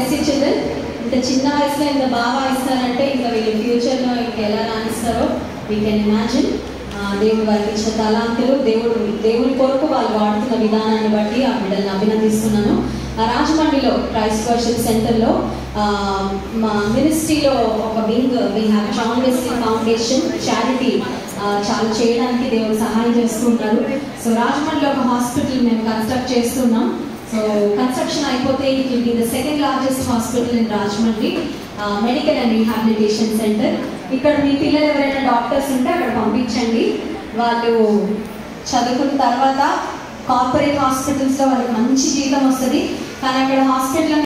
bless ఈ children ఇంత చిన్న వయసులో ఇంత బాగా ఇస్తారంటే ఇంకా వీళ్ళు ఫ్యూచర్లో ఇంకా ఎలా రాణిస్తారో వీ కెన్ ఇమాజిన్ దేవుడు వారికి ఇచ్చిన తలాంతులు దేవుడు దేవుని కొరకు వాళ్ళు వాడుతున్న విధానాన్ని బట్టి ఆ బిడ్డల్ని అభినందిస్తున్నాను ఆ రాజమండ్రిలో క్రైస్ట్ వర్షిప్ సెంటర్లో ఆ, మా మినిస్ట్రీలో ఒక wing we have John Wesley foundation charity చాలా చేయడానికి దేవుడు సహాయం చేస్తున్నారు సో రాజమండ్రిలో ఒక హాస్పిటల్ మేము కన్స్ట్రక్ట్ చేస్తున్నాం సో కన్స్ట్రక్షన్ అయిపోతే it will be the second largest hospital in Rajahmundry medical and rehabilitation centre ఇక్కడ మీ పిల్లలు ఎవరైనా డాక్టర్స్ ఉంటే అక్కడ పంపించండి వాళ్ళు చదువుకున్న తర్వాత కార్పొరేట్ హాస్పిటల్స్లో వాళ్ళకి మంచి జీతం వస్తుంది కానీ అక్కడ హాస్పిటల్